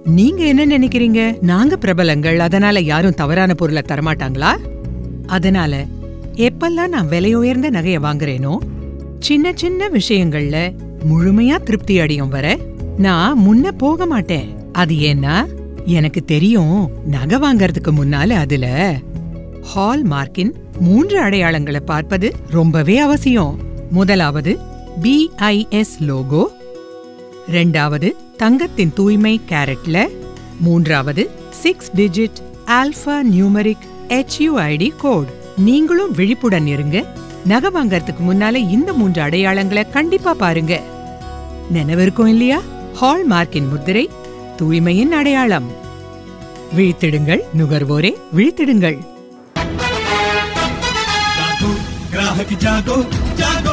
நீங்க என்ன நினைக்கிறீங்க நாங்க பிரபலங்கள் அதனால யாரும் தவறான பொருளை தரமாட்டாங்களா அதனால எப்பெல்லாம் நான் விலை உயர்ந்த நகைய வாங்குறேனோ சின்ன சின்ன விஷயங்கள்ல முழுமையா திருப்தி அடையும் வர நான் முன்ன போக மாட்டேன் அது ஏன்னா எனக்கு தெரியும் நகை வாங்கறதுக்கு முன்னால அதுல ஹால் மார்க்கின் மூன்று அடையாளங்களை பார்ப்பது ரொம்பவே அவசியம் முதலாவது பிஐஎஸ் லோகோ ரெண்டாவது தங்கத்தின் தூய்மை கேரட்ல மூன்றாவது six digit alpha numeric HUID code நீங்களும் விழிப்புடன் இருங்க நகை வாங்கறதுக்கு முன்னால இந்த மூன்று அடையாளங்களை கண்டிப்பா பாருங்க நினைவிருக்கும் இல்லையா ஹால் மார்க்கின் முத்திரை தூய்மையின் அடையாளம் விழித்திடுங்கள் நுகர்வோரே விழித்திடுங்கள் जागो ग्राहक जागो जागो